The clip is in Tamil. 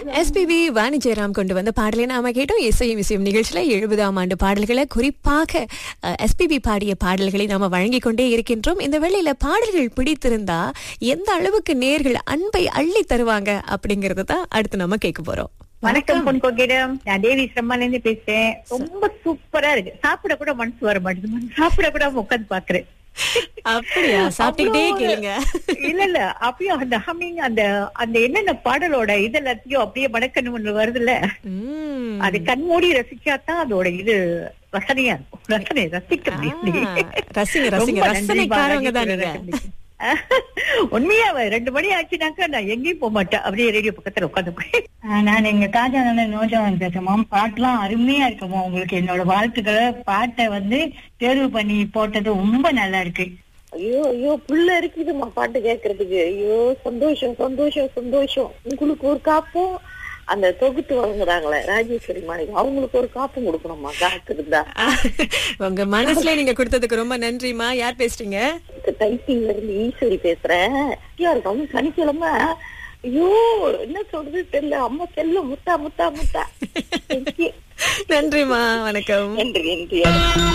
எஸ்பிபி வாணி ஜெயராம் கொண்டு வந்த பாடலை நாம கேட்டோம் இசையும் இசையும் நிகழ்ச்சியில எழுபதாம் ஆண்டு பாடல்களை குறிப்பாக எஸ்பிபி பாடிய பாடல்களை நாம வழங்கிக் கொண்டே இருக்கின்றோம் இந்த வேளையில பாடல்கள் பிடித்திருந்தா எந்த அளவுக்கு நேர்கள் அன்பை அள்ளி தருவாங்க அப்படிங்கறத தான் அடுத்து நம்ம கேட்க போறோம் வணக்கம் பொன் கொங்கிடம் நான் தேவி சிரமால இருந்து பேசுறேன் ரொம்ப சூப்பரா இருக்கு சாப்பிட கூட மனசு வர மாட்டேங்குது சாப்பிட கூட உட்காந்து பாக்குறேன் அப்படியா சாப்பிட்டுக்கிட்டே அவ்வளோ ஒரு- கேளுங்க. இல்ல இல்ல அப்படியே அந்த ஹம்மிங் அந்த அந்த என்னென்ன பாடலோட இது எல்லாத்தையும் அப்படியே மடக்கணும் ஒண்ணு வருதுல்ல உம். அது கண் மூடி ரசிச்சாதான் அதோட இது ரசனையா இருக்கும் ரசனை ரசிக்க ஆ, முடியும் ரசிங்க ரசிங்க ரொம்ப நன்றி ரசனைக்காரவங்க தான் பாலாஜி நீங்க ரசனைக்கு. உண்மையா ரெண்டு மணி ஆச்சுனாக்கா நான் எங்கேயும் போக மாட்டேன் அப்படியே ரேடியோ பக்கத்துல உட்காந்து நான் எங்க காஜா நோஜாவன் பேசுறேன் பாட்டுலாம் அருமையா இருக்குமா உங்களுக்கு என்னோட வாழ்த்துக்களை பாட்டை வந்து தேர்வு பண்ணி போட்டது ரொம்ப நல்லா இருக்கு ஐயோ ஐயோ புள்ள இருக்குதுமா பாட்டு கேக்குறதுக்கு ஐயோ சந்தோஷம் சந்தோஷம் சந்தோஷம் உங்களுக்கு ஒரு காப்பும் அந்த தொகுத்து வழங்குறாங்களே ராஜேஸ்வரி மாளிகை அவங்களுக்கு ஒரு காப்பும் கொடுக்கணுமா காத்து இருந்தா உங்க மனசுல நீங்க கொடுத்ததுக்கு ரொம்ப நன்றிமா யார் பேசுறீங்க டைப்பிங்ல இருந்து ஈஸ்வரி பேசுறேன் குட்டியா இருக்கும் சனிக்கிழமை ஐயோ என்ன சொல்றது தெரியல அம்மா செல்ல முத்தா முத்தா முத்தா Thank you. நன்றிமா வணக்கம் நன்றி நன்றி